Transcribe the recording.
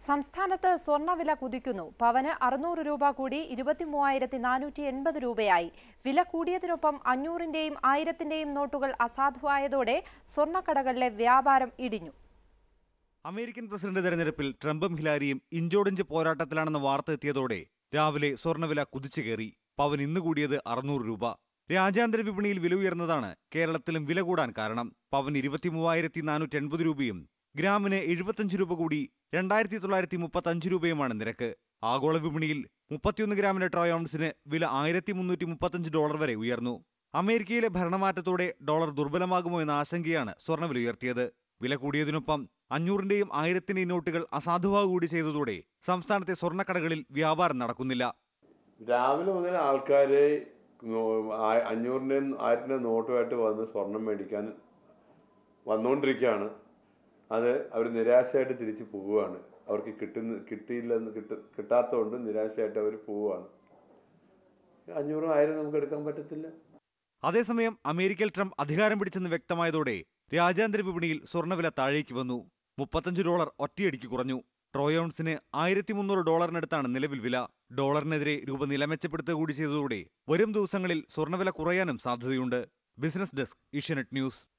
സംസ്ഥാനത്ത് സ്വർണ്ണവില കുതിക്കുന്നു പവന് അറുന്നൂറ് രൂപ കൂടി ഇരുപത്തി മൂവായിരത്തി നാനൂറ്റി എൺപത് രൂപയായി വില കൂടിയതിനൊപ്പം അഞ്ഞൂറിന്റെയും ആയിരത്തിന്റെയും നോട്ടുകൾ അസാധുവായതോടെ സ്വർണ്ണക്കടകളിലെ വ്യാപാരം ഇടിഞ്ഞു അമേരിക്കൻ പ്രസിഡന്റ് തെരഞ്ഞെടുപ്പിൽ ട്രംപും ഹിലാരിയും ഇഞ്ചോടിഞ്ച് പോരാട്ടത്തിലാണെന്ന വാർത്ത എത്തിയതോടെ രാവിലെ സ്വർണ്ണവില കുതിച്ചു കയറി പവൻ ഇന്ന് കൂടിയത് അറുന്നൂറ് രൂപ രാജ്യാന്തര വിപണിയിൽ വില ഉയർന്നതാണ് കേരളത്തിലും വില കൂടാൻ കാരണം പവൻ ഇരുപത്തി മൂവായിരത്തി നാനൂറ്റി എൺപത് രൂപയും ഗ്രാമിന് എഴുപത്തഞ്ച് രൂപ കൂടി രണ്ടായിരത്തി തൊള്ളായിരത്തി മുപ്പത്തി അഞ്ച് രൂപയുമാണ് നിരക്ക് ആഗോള വിപണിയിൽ മുപ്പത്തിയൊന്ന് ഗ്രാമിന്റെ ട്രോയ് ഔൺസിന് വില ആയിരത്തി മുന്നൂറ്റി മുപ്പത്തഞ്ച് ഡോളർ വരെ ഉയർന്നു അമേരിക്കയിലെ ഭരണമാറ്റത്തോടെ ഡോളർ ദുർബലമാകുമോ എന്ന ആശങ്കയാണ് സ്വർണ്ണവില ഉയർത്തിയത് വില കൂടിയതിനൊപ്പം അഞ്ഞൂറിന്റെയും ആയിരത്തിന്റെയും നോട്ടുകൾ അസാധുവാകുക കൂടി ചെയ്തതോടെ സംസ്ഥാനത്തെ സ്വർണ്ണക്കടകളിൽ വ്യാപാരം നടക്കുന്നില്ല രാവിലെ മുതൽ ആൾക്കാർ അഞ്ഞൂറിൻ്റെയും ആയിരത്തിൻ്റെയും നോട്ടുമായിട്ട് വന്ന് സ്വർണം മേടിക്കാൻ വന്നുകൊണ്ടിരിക്കുകയാണ് അത് അവർ നിരാശയായിട്ട് തിരിച്ച് പോവുകയാണ് അവർക്ക് കിട്ടുന്ന കിട്ടിയില്ലെന്ന് കിട്ട കിട്ടാത്തതുകൊണ്ട് നിരാശയായിട്ട് അവർ പോവുകയാണ് അഞ്ഞൂറും ആയിരം നമുക്ക് എടുക്കാൻ പറ്റത്തില്ല അതേസമയം അമേരിക്കയിൽ ട്രംപ് അധികാരം പിടിച്ചെന്ന് വ്യക്തമായതോടെ രാജ്യാന്തര വിപണിയിൽ സ്വർണ്ണവില താഴേക്ക് വന്നു മുപ്പത്തഞ്ച് ഡോളർ ഒറ്റയടിക്ക് കുറഞ്ഞു ട്രോയ് ഔൺസിന് ആയിരത്തി മുന്നൂറ് ഡോളറിനടുത്താണ് നിലവിൽ വില ഡോളറിനെതിരെ രൂപ നില മെച്ചപ്പെടുത്തുക കൂടി ചെയ്തതോടെ വരും ദിവസങ്ങളിൽ സ്വർണ്ണവില കുറയാനും സാധ്യതയുണ്ട് ബിസിനസ് ഡെസ്ക് ഏഷ്യാനെറ്റ് ന്യൂസ്